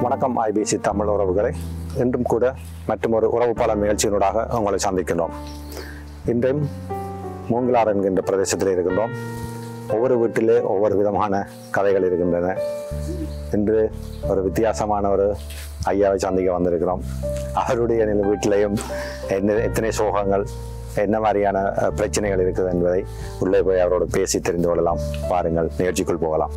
வணக்கம் ஐபிசி தமிழ் உறவுகளை இன்றும் கூட மற்றும் ஒரு உறவு பல நிகழ்ச்சியினூடாக உங்களை சந்திக்கின்றோம் இன்றையும் மூங்கிலார் என்கின்ற பிரதேசத்தில் இருக்கின்றோம் ஒவ்வொரு வீட்டிலே ஒவ்வொரு விதமான கதைகள் இருக்கின்றன இன்று ஒரு வித்தியாசமான ஒரு ஐயாவை சந்திக்க வந்திருக்கிறோம் அவருடைய நில வீட்டிலையும் என்ன எத்தனை சோகங்கள் என்ன மாதிரியான அஹ், பிரச்சனைகள் இருக்குது என்பதை உள்ளே போய் அவரோடு பேசி தெரிந்து கொள்ளலாம் பாருங்கள் நிகழ்ச்சிக்குள் போகலாம்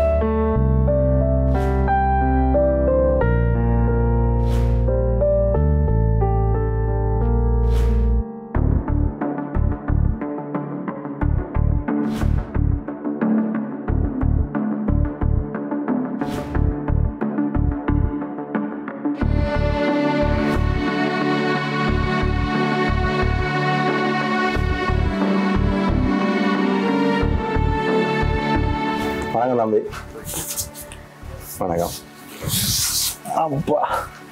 வணக்கம் தம்பி வணக்கம் அப்பா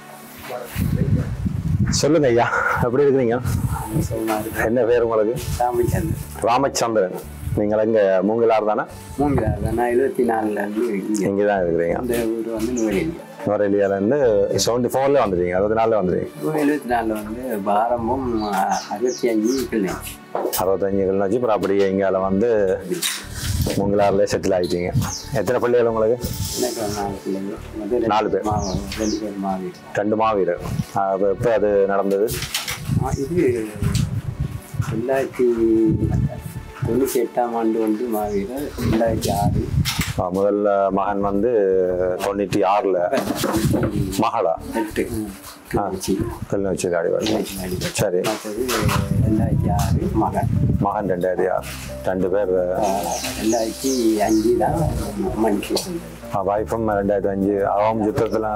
சொல்லுங்க ஐயா எப்படி இருக்கிறீங்க என்ன பேர் உங்களுக்கு ராமச்சந்திரன் ராமச்சந்திரன் நீங்கள் எங்க மூங்கிலார் தானே மூங்கிலார் நான் எழுபத்தி நாலுல இருந்து இங்க இங்கே தான் இருக்கிறீங்க அந்த ஊர் வந்து நுவரெலியா நுவரெலியாலேருந்து செவன்டி ஃபோர்ல வந்துட்டீங்க அறுபத்தி நாலில் வந்துட்டீங்க எழுபத்தி நாலுல வந்து ஆரம்பம் அஹ், அறுபத்தி அஞ்சு கிளிநொச்சி அறுபத்தஞ்சு கிலோச்சு அப்புறம் அப்படியே இங்கால வந்து மூங்கிலார்லேயே செட்டில் ஆகிட்டீங்க எத்தனை பிள்ளைகள் உங்களுக்கு எனக்கு ஒரு நாலு பிள்ளைங்க வந்து ரெண்டு நாலு பேர். மாவு ரெண்டு பேர் மாவி ரெண்டு மாவீரர் எப்போ அது நடந்தது ஆ, இது ரெண்டாயிரத்தி தொண்ணூற்றி எட்டாம் ஆண்டு வந்து மாவீரர் ரெண்டாயிரத்தி ஆறு ஆ, முதல்ல மகன் வந்து தொண்ணூற்றி ஆறில் மகளா எட்டு கிளிநொச்சி கிளிநொச்சி அடிவாள் அடிப்படை சரி மற்றது ரெண்டாயிரத்தி ஆறு மகன் மகன் ரெண்டாயிரத்தி ஆறு ரெண்டு பேர் ஆஹ், ரெண்டாயிரத்தி அஞ்சு தான் மனுஷி வைஃபும் ரெண்டாயிரத்தி அஞ்சு அவன் யுத்தத்தில்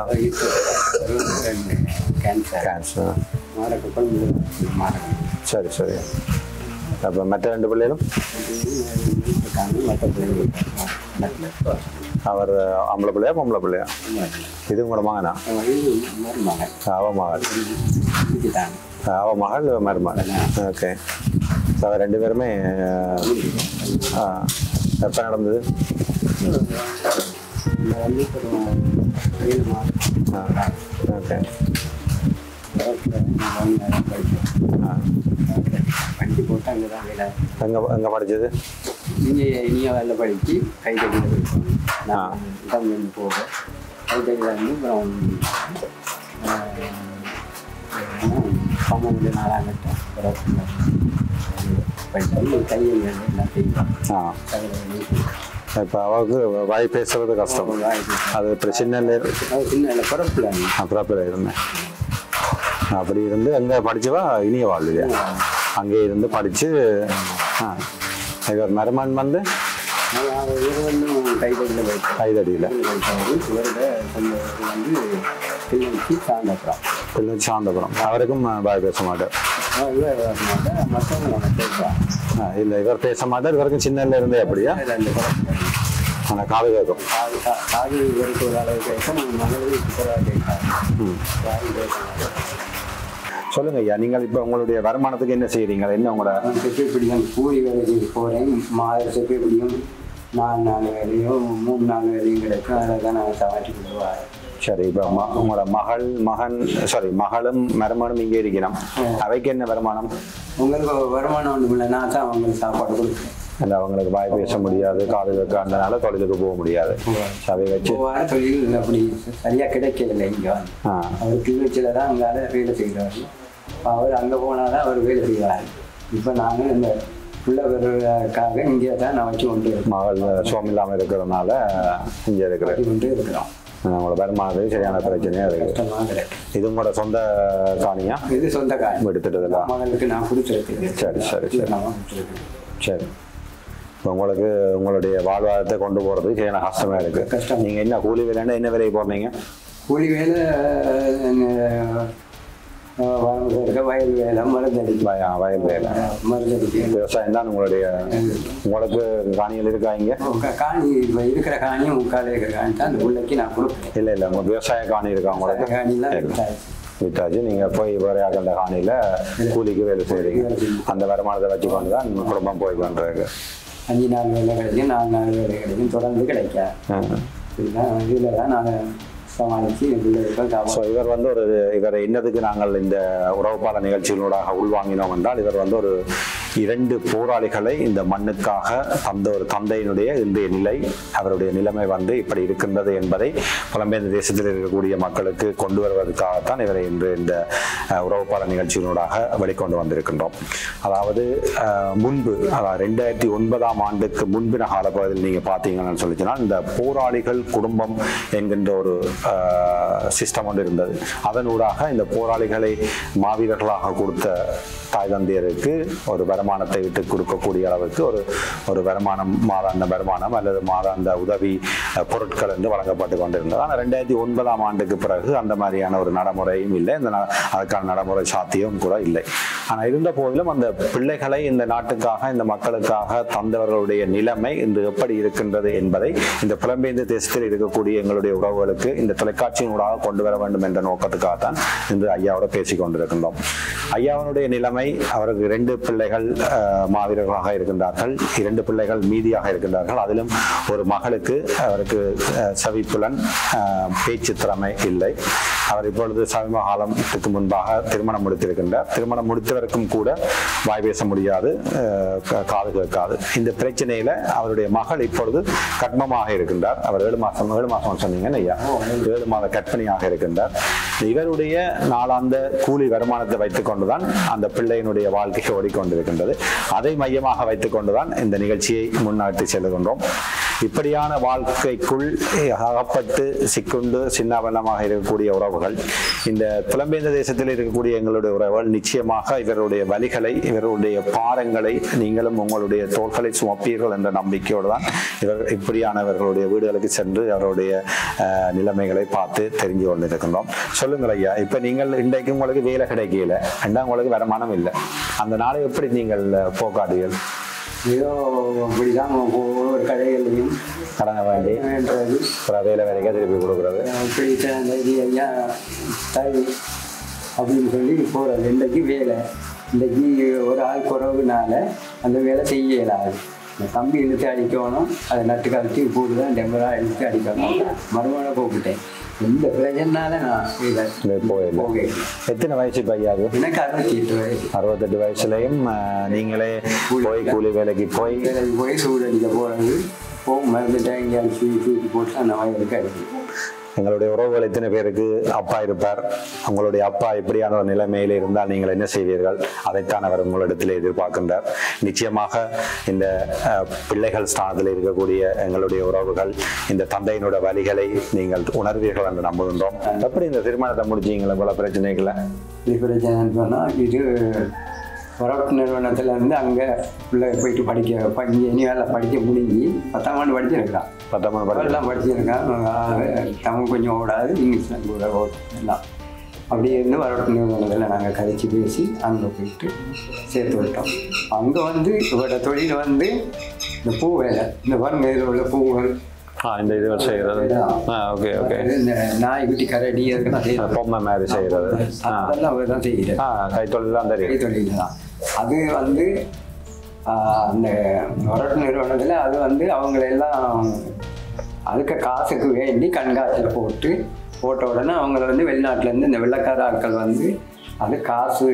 கேன்சர் கேன்சர் மாறக்கப்பல் மாறக்கம் சரி சரி அப்போ மற்ற ரெண்டு பிள்ளைகளும் இருக்காங்க மற்ற பிள்ளைங்க அவர் ஆம்பளை பிள்ளையா பொம்பளை பிள்ளையா இது உங்களோட மகனா மருமகன் அவ மகள் இதுதாங்க அவ மகள் மருமகள் ஓகே ஸோ அவ ரெண்டு பேருமே எப்போ நடந்தது இந்த வந்து ஒரு ஏழு மாதம் ஓகே வண்டி போட்டு அங்கே தான் வேலை எங்கே எங்கே படிச்சது இங்கே இனிய வேலை படித்து கைத்தடியில் போயிட்டோம் நான் இடம் வந்து போக கைத்தடியில் வந்து அப்புறம் பன்னெண்டு நாலாம் கட்டம் அப்புறம் படித்து கையில் வேலை எல்லாம் செய்வோம் ஆ இப்போ அவருக்கு வாய் பேசுறது கஷ்டம் அது அப்புறம் சின்ன சின்ன பிறப்பில் அப்புறம் இருந்தேன் அப்படி இருந்து அங்கே படிச்சவா இனிய வாழ்லையா அங்கே இருந்து படித்து ஆ இவர் மருமன் வந்து இது வந்து கைத்தடியில் போயிட்டோம் கைதடியில் இவரோட சொந்த ஊர் வந்து கிளிநொச்சி சாந்தப்புறம் கிளிநொச்சி சாந்தபுரம் அவருக்கும் பாய் பேச மாட்டார் இவர் வரமாட்டேன் மற்றவங்க நம்ம பேசுவாங்க ஆ, இல்லை இவர் பேச மாட்டார் இவருக்கும் சின்னல இருந்தே அப்படியா ரெண்டு பிறப்பில் ஆனால் காது கேட்கும் காது கா- காது இவருக்கு ஒரு அளவு கேட்கும் மகளுக்கு சூப்பராக கேட்காது ம் யாரும் பேச மாட்டாங்க சொல்லுங்க ஐயா நீங்கள் இப்போ உங்களுடைய வருமானத்துக்கு என்ன செய்கிறீங்க என்ன உங்களோட நான் செப்பி பிடிக்கும் கூலி வேலைக்கு போகிறேன் மாத செப்பி பிடிக்கும் நாலு நாலு வேலையும் மூணு நாலு வேலையும் கிடைக்கும் அதில் தான் நான் சமாளிச்சு கொடுவாரு சரி இப்போ ம உங்களோட மகள் மகன் சாரி மகளும் மருமகனும் இங்கே இருக்கணும் அவைக்கு என்ன வருமானம் உங்களுக்கு வருமானம் ஒன்றும் இல்லை நான் தான் அவங்களுக்கு சாப்பாடு கொடுக்குறேன் இல்லை அவங்களுக்கு வாய் பேச முடியாது காது கேட்காதனால தொழிலுக்கு போக முடியாது சவை வச்சு போவார் தொழில் அப்படி சரியாக கிடைக்கல இங்கே வந்து ஆ அவர் கிளிநொச்சியில் தான் அங்கால வேலை செய்கிறார் அவர் அங்கே போனால் தான் அவர் வேலை செய்வார் இப்போ நாங்கள் இந்த பிள்ளைகளுக்காக இங்கே தான் நான் வச்சு கொண்டு இருக்கோம் மகள் சோம் இல்லாமல் இருக்கிறதுனால இங்கே இருக்கிறேன் வச்சு கொண்டு இருக்கிறோம் உங்களோட வருமானத்துக்கு சரியான பிரச்சனையாக இருக்குது கஷ்டமாக கிடையாது இது உங்களோட சொந்த காணியா இது சொந்த காரியம் எடுத்துட்டதுல மகளுக்கு நான் கொடுத்துருக்கேன் சரி, சரி, சரி. நான் கொடுத்துருக்கேன் சரி இப்போ உங்களுக்கு உங்களுடைய வாழ்வாதாரத்தை கொண்டு போகிறது சரியான கஷ்டமாக இருக்குது கஷ்டம். நீங்கள் என்ன கூலி வேலைன்னா என்ன வேலைக்கு போடுறீங்க கூலி வேலை அஹ், இருக்க வயல் வேலை மருந்தடிக்கும் வய வயல் வேலை மருந்தடிக்கும் விவசாயம் தான் உங்களுடைய உங்களுக்கு காணிகள் இருக்கா இங்கே உங்க காணி இப்போ இருக்கிற காணியும் முக்கால் ஏக்கர் காணி தான் அந்த பிள்ளைக்கு நான் கொடுப்பேன் இல்லை இல்லை உங்கள் விவசாய காணி இருக்கா உங்களுக்கு காணிலாம் இல்லை. வித்தாச்சு. விட்டாச்சு நீங்கள் போய் வேற அந்த காணியில் கூலிக்கு வேலை செய்கிறீங்க அந்த வருமானத்தை வச்சுக்கொண்டு தான் குடும்பம் போய் பண்ணுறாங்க அஞ்சு நாள் வேலை கிடைக்கும் நாலு நாள் வேலை கிடைக்கும் தொடர்ந்து கிடைக்காது இதுதான் இதில் தான் நான் சமாளித்து என் பிள்ளைகளுக்கும் ஸோ காப்பாற்ற இவர் வந்து ஒரு இவர் என்னதுக்கு நாங்கள் இந்த உறவுப்பால நிகழ்ச்சிகளூடாக உள்வாங்கினோம் என்றால் இவர் வந்து ஒரு இரண்டு போராளிகளை இந்த மண்ணுக்காக தந்த ஒரு தந்தையினுடைய இன்றைய நிலை அவருடைய நிலைமை வந்து இப்படி இருக்கின்றது என்பதை புலம்பெயர்ந்த தேசத்தில் இருக்கக்கூடிய மக்களுக்கு கொண்டு வருவதற்காகத்தான் இவரை இன்று இந்த அஹ், உறவுப்பால நிகழ்ச்சியினூடாக வெளிக்கொண்டு வந்திருக்கின்றோம் அதாவது அஹ், முன்பு அதாவது ரெண்டாயிரத்தி ஒன்பதாம் ஆண்டுக்கு முன்பின காலப்பகுதியில் நீங்க பார்த்தீங்கன்னு சொல்லிச்சுன்னா இந்த போராளிகள் குடும்பம் என்கின்ற ஒரு சிஸ்டம் ஒன்று இருந்தது அதனூடாக இந்த போராளிகளை மாவீரர்களாக கொடுத்த தாய் தந்தையருக்கு ஒரு வருமானத்தை விட்டு கொடுக்கக்கூடிய அளவுக்கு ஒரு ஒரு வருமானம் மாதாந்த வருமானம் அல்லது மாதாந்த உதவி அஹ், பொருட்கள் என்று வழங்கப்பட்டு கொண்டிருந்தது ஆனால் ரெண்டாயிரத்தி ஒன்பதாம் ஆண்டுக்கு பிறகு அந்த மாதிரியான ஒரு நடைமுறையும் இல்லை இந்த ந- அதுக்கான நடைமுறை சாத்தியம் கூட இல்லை ஆனால் இருந்த போதிலும் அந்த பிள்ளைகளை இந்த நாட்டுக்காக இந்த மக்களுக்காக தந்தவர்களுடைய நிலைமை இன்று எப்படி இருக்கின்றது என்பதை இந்த புலம்பெயர்ந்த தேசத்தில் இருக்கக்கூடிய எங்களுடைய உறவுகளுக்கு இந்த தொலைக்காட்சியினூடாக கொண்டு வர வேண்டும் என்ற நோக்கத்துக்காகத்தான் இன்று ஐயாவோட பேசிக் கொண்டிருக்கின்றோம் ஐயாவனுடைய நிலைமை அவருக்கு இரண்டு பிள்ளைகள் அஹ், மாவீரர்களாக இருக்கின்றார்கள் இரண்டு பிள்ளைகள் மீதியாக இருக்கின்றார்கள் அதிலும் ஒரு மகளுக்கு அவருக்கு அஹ், செவிப்புலன் அஹ், பேச்சு திறமை இல்லை அவர் இப்பொழுது சமீப காலத்துக்கு முன்பாக திருமணம் முடித்திருக்கின்றார் திருமணம் முடித்தவருக்கும் கூட வாய் பேச முடியாது அஹ், கா- காது கேட்காது இந்த பிரச்சனையில அவருடைய மகள் இப்பொழுது கர்ப்பமாக இருக்கின்றார் அவர் ஏழு மாசம் ஏழு மாசம் சொன்னீங்க ஐயா ஏழு மாத கர்ப்பிணியாக இருக்கின்றார் இவருடைய நாளாந்த கூலி வருமானத்தை வைத்துக் கொண்டுதான் அந்த பிள்ளையினுடைய வாழ்க்கை ஓடிக்கொண்டிருக்கின்றது அதை மையமாக வைத்துக் கொண்டுதான் இந்த நிகழ்ச்சியை முன்னாடி செல்கின்றோம் இப்படியான வாழ்க்கைக்குள் அகப்பட்டு சிக்குண்டு சின்னாபன்னமாக இருக்கக்கூடிய உறவுகள் இந்த புலம்பெயர்ந்த தேசத்தில் இருக்கக்கூடிய எங்களுடைய உறவுகள் நிச்சயமாக இவருடைய வலிகளை இவருடைய பாரங்களை நீங்களும் உங்களுடைய தோள்களை சுமப்பீர்கள் என்ற நம்பிக்கையோடு தான் இவர் இப்படியானவர்களுடைய வீடுகளுக்கு சென்று அவருடைய அஹ், நிலைமைகளை பார்த்து தெரிஞ்சு கொண்டிருக்கின்றோம் சொல்லுங்கள் ஐயா இப்ப நீங்கள் இன்றைக்கு உங்களுக்கு வேலை கிடைக்கல ரெண்டாம் உங்களுக்கு வருமானம் இல்லை அந்த நாளை எப்படி நீங்கள் அஹ், போக்காடுவீர்கள் ஏதோ அப்படிதான் ஒவ்வொரு கடைகள்லையும் கடனை வாங்கி வேண்டது அப்புறம் வேலை வேலைக்காக திருப்பி கொடுக்குறது அப்படி அந்த இது ஐயா தரு அப்படின்னு சொல்லி போகிறது இன்றைக்கு வேலை இன்றைக்கு ஒரு ஆள் குறவுனால அந்த வேலை செய்ய இயலாது இந்த கம்பி இழுத்து அடிக்கணும் அதை நட்டு கழிச்சு போட்டு தான் டெம்பராக இழுத்து அடிக்கணும் மறுமணம் போட்டுட்டேன் இந்த பிரச்சனால நான் இதை இந்த போயிடல போகல எத்தனை வயசு இப்போ ஐயாவுக்கு எனக்கு அறுபத்தி எட்டு வயசு அறுபத்தெட்டு வயசுலயும் அஹ், நீங்களே போய் கூலி வேலைக்கு போய் வேலைக்கு போய் சூடடிக்க போகிறது போகும் மருந்து டேங்கி அடிச்சு தூக்கி போட்டு அந்த வயலுக்கு அடிக்கும் எங்களுடைய உறவுகள் எத்தனை பேருக்கு அப்பா இருப்பார் உங்களுடைய அப்பா இப்படியான ஒரு நிலைமையில் இருந்தால் நீங்கள் என்ன செய்வீர்கள் அதைத்தான் அவர் உங்களிடத்தில் எதிர்பார்க்கின்றார் நிச்சயமாக இந்த அஹ், பிள்ளைகள் ஸ்தானத்தில் இருக்கக்கூடிய எங்களுடைய உறவுகள் இந்த தந்தையினோட வழிகளை நீங்கள் உணர்வீர்கள் என்று நம்புகின்றோம் எப்படி இந்த திருமணத்தை முடிச்சீங்களா பல பிரச்சனைகளை இது பிரச்சனைன்னு சொன்னால் இது வரட்டு நிறுவனத்தில் இருந்து அங்கே பிள்ளை போயிட்டு படிக்க ப- இங்கே இனி வேலை படிக்க முடிஞ்சு பத்தாம் ஆண்டு படிச்சிருக்கான் பத்தொன்பது படி எல்லாம் படிச்சிருக்கான் அஹ் தமிழ் கொஞ்சம் ஓடாது இங்கிலீஷ் கூட ஓடும் எல்லாம் அப்படி இருந்து வரட்டு நிறுவனத்தில் நாங்கள் கழிச்சு பேசி அங்கே போயிட்டு சேர்த்து விட்டோம் அங்கே வந்து இவரோட தொழில் வந்து இந்த பூ வேலை இந்த வரும் இதில் உள்ள பூவுகள் ஆ இந்த இது செய்கிறது ஆ ஓகே ஓகே இந்த நாய்க்குட்டி கரடி அதுக்கெல்லாம் செய்யறது பொம்மை மாதிரி செய்கிறது ஆ அதெல்லாம் அவர் தான் செய்கிறார் ஆ கைத்தொழில் தான் தெரியும் கைத்தொழில் தான் அது வந்து ஆஹ், அந்த வரட்டு நிறுவனத்தில் அது வந்து அவங்களெல்லாம் அதுக்கு காசுக்கு வேண்டி கண்காட்சியில் போட்டு போட்ட உடனே அவங்கள வந்து வெளிநாட்டிலேருந்து இந்த வெள்ளக்கார ஆட்கள் வந்து அது காசு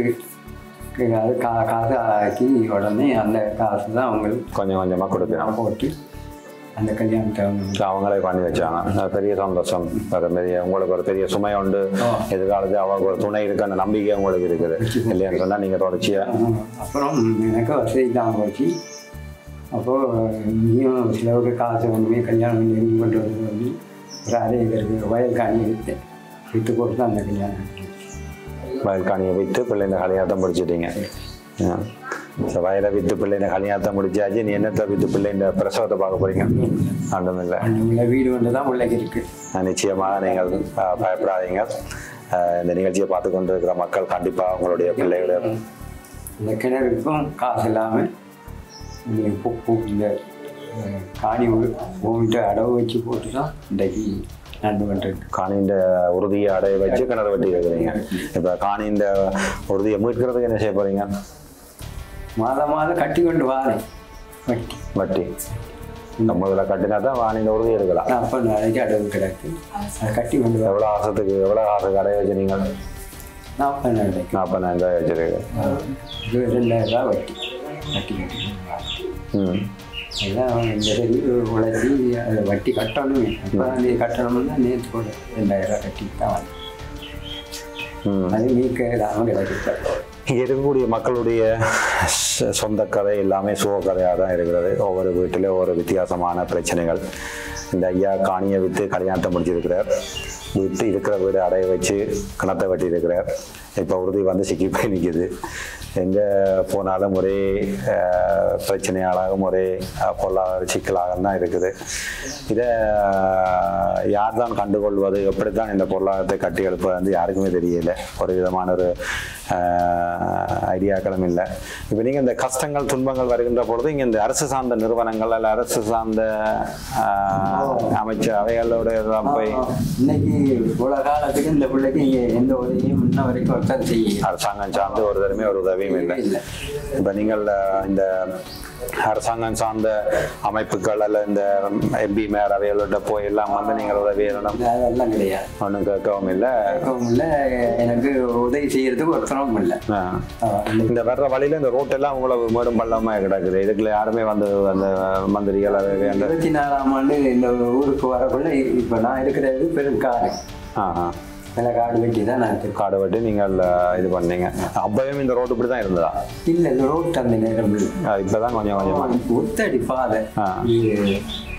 அது கா காசு ஆக்கி உடனே அந்த காசு தான் அவங்களுக்கு கொஞ்சம் கொஞ்சமாக கொடுக்கணும் போட்டு அந்த கல்யாணத்தை அவங்க அவங்களே பண்ணி வச்சாங்க அது பெரிய சந்தோஷம் ஒரு பெரிய உங்களுக்கு ஒரு பெரிய சுமை உண்டு ஆ. எதிர்காலத்தில் அவங்க ஒரு துணை இருக்கு அந்த நம்பிக்கை உங்களுக்கு இருக்குது இல்லையான்னு சொன்னால் நீங்கள் தொடர்ச்சியா ஆஹ் அப்புறம் எனக்கு வசதி தான் போச்சு அப்போது நீயும் சிலவுக்கு காசு வேணுமே கல்யாணம் பண்ணி எங்கே கொண்டு வந்து சொல்லி ஒரு அரை ஏக்கருக்கு வயல் காணி எடுத்தேன் விட்டு போட்டு தான் அந்த கல்யாணம் வயல்காணியை விற்று பிள்ளைங்க கல்யாணத்தை முடிச்சிட்டீங்க ஸோ வயலை விற்று பிள்ளைங்க கல்யாணத்தை முடிச்சாச்சு நீ என்னத்தை விற்று பிள்ளைங்க பிரசவத்தை பார்க்க போறீங்க ஒன்றும் இல்லை அந்த உள்ள வீடு ஒன்று தான் பிள்ளைக்கு இருக்குது அஹ் நிச்சயமாக நீங்கள் அஹ், பயப்படாதீங்க அஹ், இந்த நிகழ்ச்சியை பார்த்து கொண்டிருக்கிற மக்கள் கண்டிப்பாக உங்களுடைய பிள்ளைகளை இந்த கிணறுக்கும் காசு இல்லாமல் இந்த பூ- பூ இந்த அஹ், காணி பூமிட்டு அடவு வச்சு போட்டு தான் இன்றைக்கு நண்டு பண்ணுறது காணின்ற உறுதியை அடைய வச்சு கிணறு வெட்டி இருக்கிறீங்க இப்போ காணின்ற உறுதியை மீட்கிறதுக்கு என்ன செய்ய போறீங்க மாதம் மாதம் கட்டி கொண்டு வாரேன் வட்டி வட்டி முதல்ல கட்டினா தான் வானிலை உறுதி எடுக்கலாம் அப்போ நாளைக்கு அடவு கிடக்கு அதை கட்டி கொண்டு வர எவ்வளோ ஆசத்துக்கு எவ்வளோ ஆசை கடை வச்சு நீங்கள் நாற்பது நாளைக்கு நாற்பதாயிரம் ரூபாய் வச்சிருக்கு இது ரெண்டாயிரம் ரூபா வட்டி வட்டி கட்டி ம் அதான் இந்த சரி உழைச்சி அதை வட்டி கட்டணுமே அப்போ நீ கட்டணும்னா நேற்று கூட ரெண்டாயிரம் ரூபா கட்டி தான் வந்தேன். ம் அது நீக்க இல்லாமல் கிடக்கு இங்கே இருக்கக்கூடிய மக்களுடைய சொ- சொந்த கதை எல்லாமே சுக கதையாக தான் இருக்கிறது ஒவ்வொரு வீட்டில் ஒவ்வொரு வித்தியாசமான பிரச்சனைகள் இந்த ஐயா காணியை விற்று கல்யாணத்தை முடிச்சிருக்கிறார் விட்டு இருக்கிற வீடு அடைய வச்சு கிணத்தை வெட்டி இருக்கிறார் இப்போ உறுதி வந்து சிக்கி போய் நிற்கிது எங்கே போனாலும் ஒரே அஹ், பிரச்சனையாளாகவும் ஒரே அஹ், பொருளாதார சிக்கலாக தான் இருக்குது இதை யார் தான் கண்டுகொள்வது எப்படி தான் இந்த பொருளாதாரத்தை கட்டி எழுப்பது வந்து யாருக்குமே தெரியல ஒரு விதமான ஒரு ஐடியாக்களும் இல்லை இப்போ நீங்கள் இந்த கஷ்டங்கள் துன்பங்கள் வருகின்ற பொழுது இங்கே இந்த அரசு சார்ந்த நிறுவனங்கள் அல்ல அரசு சார்ந்த ஆஹ், அமைச்சர் அவைகளோட இதெல்லாம் போய் இன்னைக்கு இவ்வளோ காலத்துக்கு இந்த பிள்ளைக்கு இங்கே எந்த உதவியும் முன்ன வரைக்கும் ஒருத்தர் செய்ய அரசாங்கம் சார்ந்து ஒரு தருமே ஒரு உதவியும் இல்லை இல்லை இப்போ நீங்கள் அஹ், இந்த அரசாங்கம் சார்ந்த அமைப்புகள் அல்ல இந்த எம்பி மேயர் அவைகளோட போய் எல்லாம் வந்து நீங்கள் உதவி எல்லாம் அதெல்லாம் கிடையாது ஒன்றும் கேட்கவும் இல்லை கேட்கவும் இல்லை எனக்கு உதவி செய்யறதுக்கு ஒருத்தரும் இல்லை ஆஹ். இந்த வர்ற வழியில இந்த ரோட்டெல்லாம் இவ்வளவு மேடும் பள்ளமா கிடக்குது இதுக்குள்ள யாருமே வந்து அந்த மந்திரிகள் அது அந்த இருபத்தி நாலாம் ஆண்டு இந்த ஊருக்கு வரக்குள்ள இப்போ நான் இருக்கிறது பெரும் காடு ஆஹா. நல்ல காடு வெட்டி தான் நான் இருக்கேன் காடை வெட்டி நீங்கள் அஹ், இது பண்ணீங்க அப்பயும் இந்த ரோடு இப்படி தான் இருந்ததா இல்லை இந்த ரோட் அந்த நேரம் இல்லை அஹ் இப்பதான் கொஞ்சம் கொஞ்சமா ஒத்தடி பாதை ஆ. இது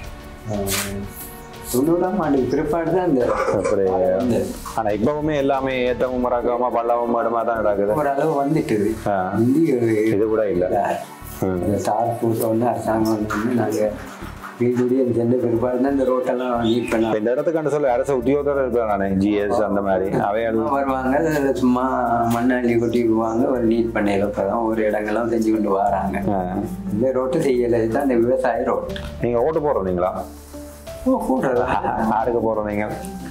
அஹ், தொண்ணூறாம் ஆண்டு பிற்பாடு தான் இந்த அப்படி இந்த ஆனா இப்பவுமே எல்லாமே ஏத்தமும் மறக்காம பள்ளமும் மேடுமா தான் கிடக்குது ஓரளவு வந்துட்டுது ஆ. இந்தி இது கூட இல்ல ம். இந்த தார் போட்டோன்னு அரசாங்கம் வந்து நாங்கள் வீடுடைய சென்ற பிற்பாடு தான் இந்த ரோட்டெல்லாம் நீட் பண்ண இப்ப இந்த இடத்துக்கான சொல்ல அரசு உத்தியோகத்தர் இருக்கிறானே ஜிஎஸ் அந்த மாதிரி அவைகள் வருவாங்க அதுல சும்மா மண்ணாளி கொட்டி விடுவாங்க ஒரு நீட் பண்ணையில தான் ஒரு இடங்கள்லாம் செஞ்சு கொண்டு வராங்க அஹ், இந்த ரோட்டு செய்யலை தான் இந்த விவசாய ரோட்டு நீங்க ஓட்டு போடுறீங்களா ஓ கூடுறதா யாருக்கு போடுறீங்க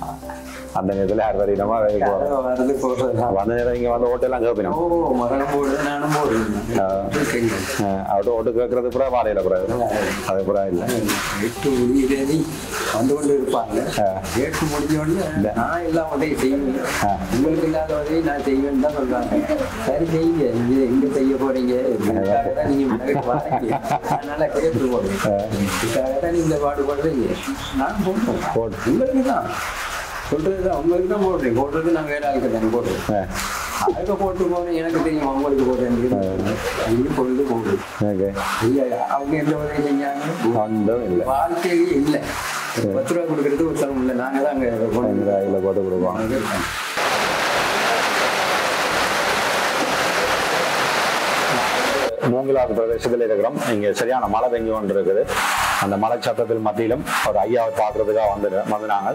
அந்த நேரத்துல யார் வரையினமா வேலைக்கு போறோம் யாரோ வர்றது போடுறதா வந்த நேரம் இங்க வந்து ஓட்டெல்லாம் கேட்பினோம் ஓ மரணம் போடுறது நானும் போடுறேன் அவட்ட ஓட்டு கேட்கறது கூட வாழையில கூடாது அது கூட இல்லை எட்டு உயிரேறி வந்து கொண்டு இருப்பாங்க கேட்டு முடிஞ்ச உடனே நான் எல்லாம் உதவி செய்வேன் உங்களுக்கு இல்லாத உதவி நான் செய்வேன்னு தான் சொல்றாங்க சரி செய்யுங்க நீங்க எங்க செய்ய போறீங்க இதுக்காக தான் நீங்க முன்னாடி வாரீங்க அதனால கேட்டு போடுறேன் இதுக்காக தான் நீங்க இந்த பாடுபடுறீங்க நான் போடுறேன் போடு. உங்களுக்கு தான் சொல்றது தான் உங்களுக்கு தான் போடுறேன் போடுறது நான் வேற ஆளுக்கு தானே போடுறேன் அஹ், அதுக்கு போட்டு போறேன் எனக்கு தெரியும் அவங்களுக்கு போடுறேன் நீங்க பொழுது போடுறேன் ஓகே ஐயா, அவங்க எந்த உதவி செஞ்சாங்க ஒன்றும் இல்லை வாழ்க்கையே இல்லை பத்து ரூபா கொடுக்கறது ஒரு சிரமம் இல்லை நாங்க தான் அங்க கொண்டு எங்க கையில் போட்டு கொடுப்போம் வந்து மூங்கிலாறு பிரதேசத்தில் இருக்கிறோம் இங்கே சரியான மழை பெஞ்சு கொண்டு இருக்குது அந்த மழை சத்தத்தில் மத்தியிலும் ஒரு ஐயாவை பார்க்கறதுக்காக வந்து வந்தாங்க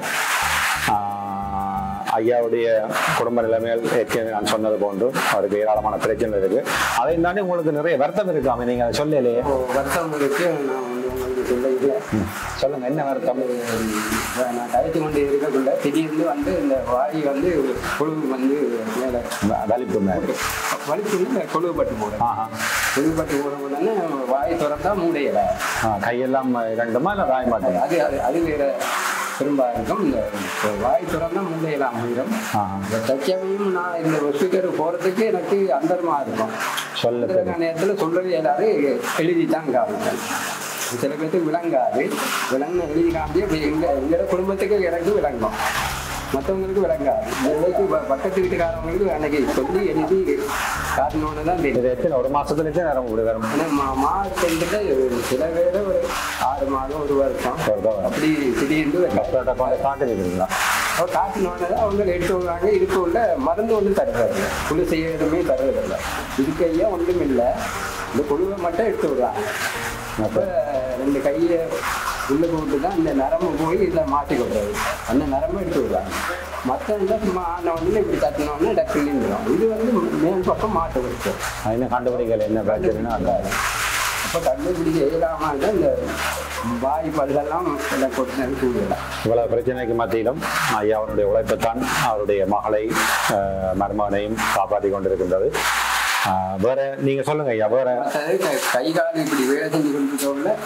ஐயாவுடைய குடும்ப நிலைமைகள் ஏற்கனவே நான் சொன்னது போன்று அவருக்கு ஏராளமான பிரச்சனை இருக்கு அதையும் தாண்டி உங்களுக்கு நிறைய வருத்தம் இருக்காமே நீங்க அதை சொல்லலையே இப்போ வருத்தம் இருக்கு நான் வந்து உங்களுக்கு சொல்ல இல்லை சொல்லுங்க என்ன வருத்தம் இப்ப நான் கழித்து கொண்டு இருக்கக்குள்ள திடீர்னு வந்து இந்த வாய் வந்து புழு வந்து மேலே வலிப்பு மேலே வலிச்சுள்ள கொழுவுப்பட்டு போடும் ஆஹா கொழுவுப்பட்டு போடும் உடனே வாய் திறந்தா மூடையில ஆ, கையெல்லாம் இரண்டுமா இல்லை ராய மாட்டேங்க அது அது அது வேற திரும்ப இருக்கும் இந்த இப்ப வாய் திறந்தா மூடையிலாம் ஆயிரும் ஆஹா இந்த தச்சமையும் நான் இந்த ஹாஸ்பிட்டல் போகிறதுக்கு எனக்கு அந்தரமா இருக்கும் சொல்ல அந்த நேரத்தில் சொல்றது எல்லாரும் எழுதி தான் காமிப்பேன் சில பேர்த்துக்கு விளங்காது விளங்க எழுதி காமிச்சு இப்ப எங்க எங்களோட குடும்பத்துக்கு எனக்கு விளங்கும் மற்றவங்களுக்கு விளங்காது எங்களுக்கு ப- பக்கத்து வீட்டுக்காரவங்களுக்கு அன்னைக்கு சொல்லி எழுதி காட்டணும்னு தான் தெரியும் இது எத்தனை ஒரு மாசத்துல எத்தனை நேரம் இப்படி வரும் ஆனா மா- மாசத்துக்கிட்ட சில பேர் ஒரு ஆறு மாதம் ஒரு வருஷம் வருதா? அப்படி திடீர்னு வரும். டாக்டர்கிட்ட கொண்டு காட்டுறீங்களா அப்போ காட்டினோடனே அவங்க எடுத்து விடுறாங்க இதுக்கு உள்ள மருந்து ஒன்றும் தருவதில்லை குழு செய்யறதுமே தருவதில்லை இதுக்கு ஐயா ஒன்றும் இல்லை இந்த குழுவை மட்டும் எடுத்து விடுறாங்க அப்போ ரெண்டு கையை உள்ள போட்டு தான் இந்த நரம்பு போய் இதில் மாட்டி கொடுறது அந்த நரம்பை எடுத்து விடுறாங்க மற்ற சும்மா ஆன உடனே இப்படி தட்டினோடனே டக்குன்னு நின்றுடும் இது வந்து மேல் பக்கம் மாட்டு கொடுக்கும் அது என்ன கண்டுபிடிக்கல என்ன பிரச்சனைனா அந்த அப்போ கண்டுபிடிக்க இயலாம தான் இந்த வாய் பல்லெல்லாம் எல்லாம் கொட்டினது கூடுதலாம் இவ்வளவு பிரச்சனைக்கு மத்தியிலும் ஐயா அவருடைய உழைப்பைத்தான் அவருடைய மகளை அஹ், மருமகனையும் காப்பாற்றி கொண்டிருக்கின்றது அஹ், வேற நீங்க சொல்லுங்க ஐயா வேற மற்றது க- கை கால் இப்படி வேலை செஞ்சு கொண்டிருக்கவுள்ள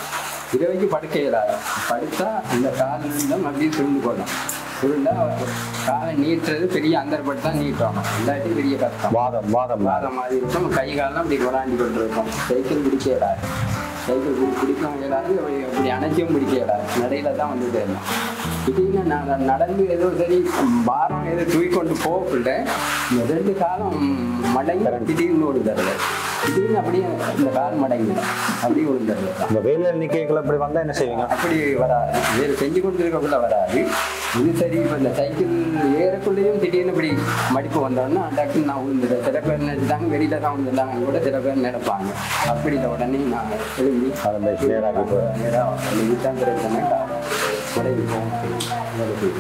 இரவைக்கு படுக்க இயலாது படுத்தா அந்த கால் நிலம் அப்படியே சுருண்டு போடணும் சுருண்டா காலை நீட்டுறது பெரிய அந்தரப்பட்டு தான் நீட்டுவாங்க இல்லாட்டி பெரிய கஷ்டம் வாதம் வாதம் வேற மாதிரி இருக்கும் கை காலெல்லாம் அப்படி கொண்டாண்டி கொண்டு இருக்கும் சைக்கிள் பிடிக்க இயலாது சைக்கிள் பிடி பிடிக்கவும் இயலாது அப்படி அப்படி அணைச்சியும் பிடிக்க இயலாது நடையில தான் வந்து தேடணும் திடீர்னு நான் நடந்து ஏதோ சரி பாரம் ஏதோ தூக்கி கொண்டு போகக்குள்ள இந்த ரெண்டு காலம் மடங்கி திடீர்னு விழுந்துருது திடீர்னு அப்படியே இந்த கால் மடங்கிடும் அப்படியே விழுந்துருது இந்த வெயிலில் நிற்கல இப்படி வந்தால் என்ன செய்வீங்க அப்படி வராது வேறு செஞ்சு கொண்டு இருக்கக்குள்ள வராது இது சரி இப்போ இந்த சைக்கிள் ஏறக்குள்ளேயும் திடீர்னு இப்படி மடிப்பு வந்தோடனே டக்குன்னு நான் விழுந்துட்டேன் சில பேர் நினைச்சிட்டாங்க வெளியில தான் விழுந்துட்டாங்க கூட சில பேர் நினைப்பாங்க அப்படி இல்லை உடனே நான் எழுதி அதை மாதிரி நேராக இப்போ நேராக இதுதான் பிரச்சனை உடனே போகும்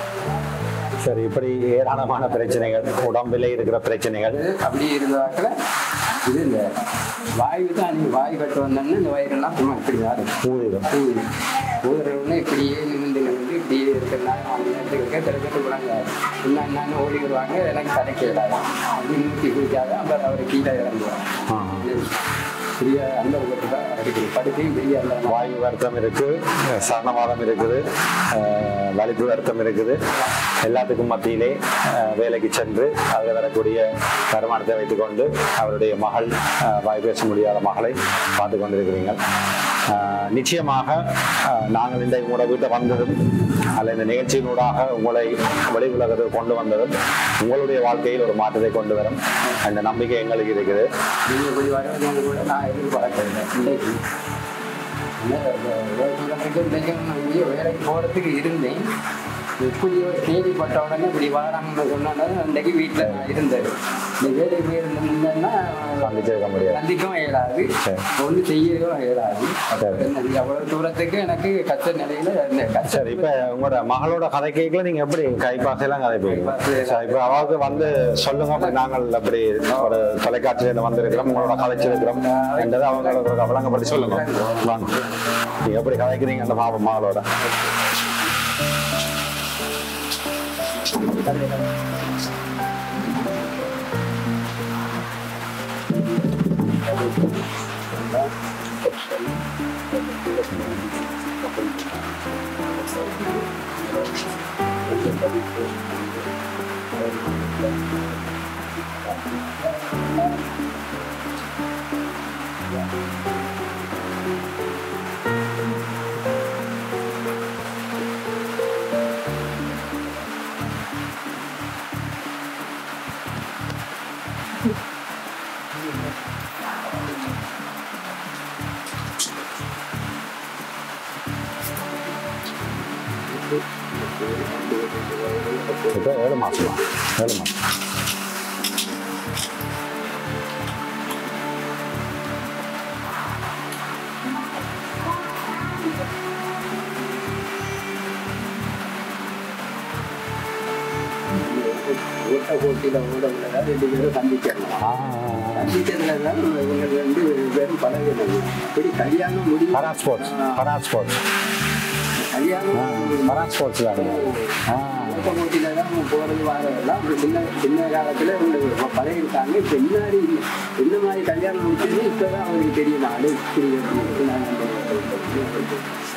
சரி இப்படி ஏராளமான பிரச்சனைகள் உடம்பிலே இருக்கிற பிரச்சனைகள் அது அப்படி இருந்தாக்கல இது இந்த வாயு தான் நீ வாயு கட்டு வந்தோம்னா இந்த வயிறெல்லாம் சும்மா இப்படி தான் இருக்கும் ஊதிடும் ஊதும். ஊதுறவொடனே இப்படியே நிமிந்து நிமிந்து இப்படியே இருக்கிறனால அவங்க நேரத்துக்கு சில பேர் விளங்காது இன்னும் என்னன்னு ஓடி வருவாங்க எனக்கு தலைக்கு இடாது அப்படி நூற்றி குடிக்காத அப்புறம் அவர் கீழே இறங்குவார் ஆ. பெரிய அந்த உலகத்து தான் இருக்குது படுக்கையும் பெரிய அந்த வாயு வருத்தம் இருக்கு சரணவாதம் இருக்குது அஹ், வலிப்பு வருத்தம் இருக்குது எல்லாத்துக்கும் மத்தியிலே அஹ், வேலைக்கு சென்று அதில் வரக்கூடிய வருமானத்தை வைத்துக்கொண்டு அவருடைய மகள் அஹ், வாய் பேச முடியாத மகளை பார்த்து கொண்டிருக்கிறீங்க அஹ், நிச்சயமாக அஹ், நாங்கள் இந்த உங்களோட வீட்டை வந்ததும் அல்ல இந்த நிகழ்ச்சியினூடாக உங்களை வெளி உலகத்துக்கு கொண்டு வந்ததும் உங்களுடைய வாழ்க்கையில் ஒரு மாற்றத்தை கொண்டு வரும் அந்த நம்பிக்கை எங்களுக்கு இருக்குது நீங்கள் இப்படி வரவங்க கூட நான் எதிர்பார்க்கல இன்றைக்கு என்ன, வேலை தூரத்துக்கு இன்றைக்கு நான் இங்கேயே வேலைக்கு போகிறதுக்கு இருந்தேன் இப்படி ஒரு கேள்விப்பட்ட உடனே இப்படி வராங்கன்னு சொன்னாலும் அன்றைக்கு வீட்டில் நான் இருந்தேன் இந்த வேலைக்கு போயிருந்தேன்னா சந்திச்சிருக்க முடியாது சந்திக்கவும் இயலாது சரி. ஒன்றும் செய்யவும் இயலாது சரி. என்ன, அவ்வளவு தூரத்துக்கு எனக்கு கஷ்ட நிலையில இருந்தேன் சரி கஷ்டம் இப்ப உங்களோட மகளோட கதை கேட்கல நீங்க எப்படி கைப்பாசையெல்லாம் கதைப்பீங்க கைப்பாசி. சரி, இப்ப அவருக்கு வந்து சொல்லுங்க அப்படி நாங்கள் அப்படி ஒரு தொலைக்காட்சியில வந்திருக்கிறோம் உங்களோட கதைச்சிருக்கிறோம் என்றதை அவங்களுக்கு வழங்கப்படி சொல்லுங்க வாங்க நீங்க எப்படி கதைக்கிறீங்க அந்த மாவ மகளோட இப்போ ஏழு மாசமா ஏழு மாசம் ஓட்ட போட்டியில ஓட விட ரெண்டு பேரும் சந்திச்சிடலாம் ஆ, சந்திச்சதுல தான் இவங்க வந்து வெறும் பழகினாங்க இப்படி கல்யாணம் முடியும் பரா ஸ்போர்ட்ஸ் பரா ஸ்போர்ட்ஸ் கல்யாணம் பரா ஸ்போர்ட்ஸ் தான் ஆ ஓட்ட போட்டியில தான் அவங்க போறது வரதெல்லாம் அப்படி சின்ன சின்ன காலத்துல இவங்க பழகிருக்காங்க இப்ப முன்னாடி என்ன மாதிரி கல்யாணம் முடிச்சது இப்பதான் அவங்களுக்கு தெரியும் நாடு இப்படி இருக்கு, நான் இந்த-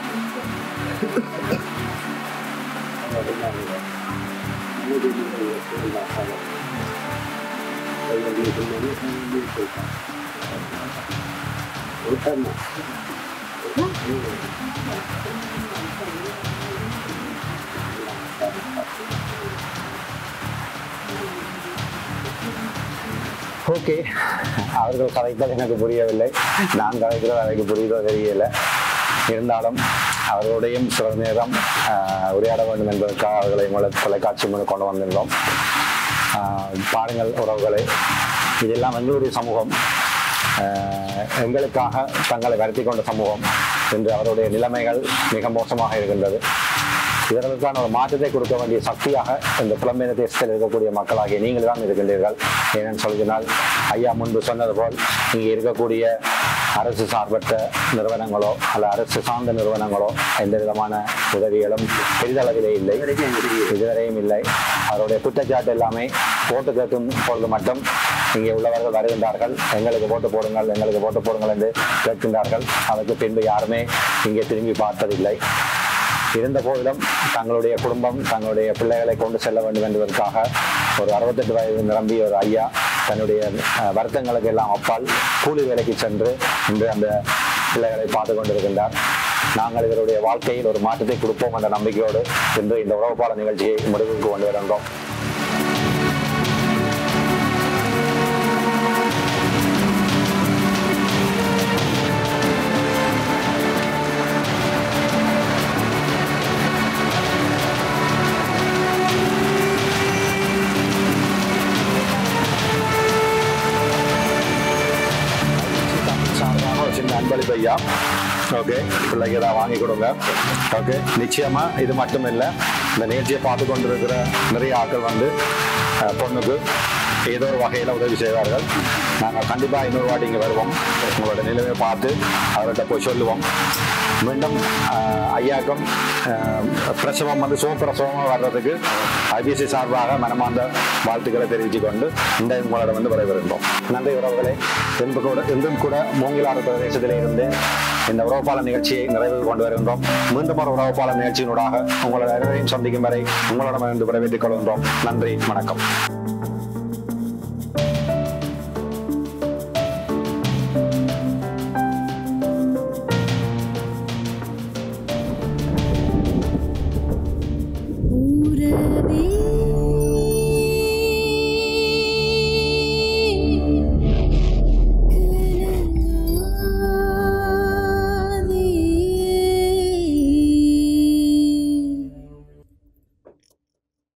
ஓகே அவர்கள் கதைப்பது எனக்கு புரியவில்லை நான் கதைக்கிறது எனக்கு புரியுதோ தெரியல இருந்தாலும் அவர்களுடையும் சில நேரம் ஆஹ், உரையாட வேண்டும் என்பதற்காக அவர்களை உங்களை தொலைக்காட்சி மூலம் கொண்டு வந்திருந்தோம் ஆஹ், பாருங்கள் உறவுகளை இதெல்லாம் எங்களுடைய சமூகம் ஆஹ், எங்களுக்காக தங்களை வருத்தி கொண்ட சமூகம் என்று அவருடைய நிலைமைகள் மிக மோசமாக இருக்கின்றது இதற்கான ஒரு மாற்றத்தை கொடுக்க வேண்டிய சக்தியாக இந்த புலம்பெயர்ந்த தேசத்தில் இருக்கக்கூடிய மக்களாகிய நீங்கள் தான் இருக்கின்றீர்கள் ஏனென்று சொல்கிறால் ஐயா முன்பு சொன்னது போல் இங்கே இருக்கக்கூடிய அரசு சார்பற்ற நிறுவனங்களோ அல்ல அரசு சார்ந்த நிறுவனங்களோ எந்த விதமான உதவிகளும் பெரிதளவிலே இல்லை இதுவரையும் இல்லை அவருடைய குற்றச்சாட்டு எல்லாமே ஓட்டு கேட்கும் பொழுது மட்டும் இங்கே உள்ளவர்கள் வருகின்றார்கள் எங்களுக்கு போட்டு போடுங்கள் எங்களுக்கு போட்டு போடுங்கள் என்று கேட்கின்றார்கள் அதற்கு பின்பு யாருமே இங்கே திரும்பி பார்த்ததில்லை இருந்த போதிலும் தங்களுடைய குடும்பம் தங்களுடைய பிள்ளைகளை கொண்டு செல்ல வேண்டும் என்பதற்காக ஒரு அறுபத்தெட்டு வயது நிரம்பிய ஒரு ஐயா தன்னுடைய அஹ், வருத்தங்களுக்கு எல்லாம் அப்பால் கூலி வேலைக்கு சென்று இன்று அந்த பிள்ளைகளை பார்த்து கொண்டிருக்கின்றார் நாங்கள் இவருடைய வாழ்க்கையில் ஒரு மாற்றத்தை கொடுப்போம் என்ற நம்பிக்கையோடு இன்று இந்த உறவுப்பாளர் நிகழ்ச்சியை முடிவுக்கு கொண்டு வருகின்றோம் சார்பாக ஒரு சின்ன அன்பளிப்பு ஐயா ஓகே பிள்ளைக்கு ஏதாவது வாங்கி கொடுங்க ஓகே நிச்சயமா இது மட்டும் இல்லை இந்த நிகழ்ச்சியை பார்த்து கொண்டிருக்கிற நிறைய ஆட்கள் வந்து அஹ், பொண்ணுக்கு ஏதோ ஒரு வகையில் உதவி செய்வார்கள் நாங்கள் கண்டிப்பாக இன்னொரு வாட்டி இங்கே வருவோம் உங்களோட நிலைமையை பார்த்து அவர்கிட்ட போய் சொல்லுவோம் மீண்டும் அஹ், ஐயாக்கும் அஹ், பிரசவம் வந்து சுகப்பிரசவமாக வர்றதுக்கு ஐபிசி சார்பாக மனமார்ந்த வாழ்த்துக்களை தெரிவித்துக் கொண்டு இந்த உங்களோட வந்து விடைபெறுகிறோம் நன்றி உறவுகளே இன்று கூட இன்றும் கூட மூங்கிலாறு பிரதேசத்திலே இருந்து இந்த உறவுப்பாளர் நிகழ்ச்சியை நிறைவு கொண்டு வருகின்றோம் மீண்டும் ஒரு உறவுப்பாளர் நிகழ்ச்சியினூடாக உங்களோட அனைவரையும் சந்திக்கும் வரை உங்களிடமிருந்து விடைபெற்றுக் கொள்கின்றோம் நன்றி வணக்கம்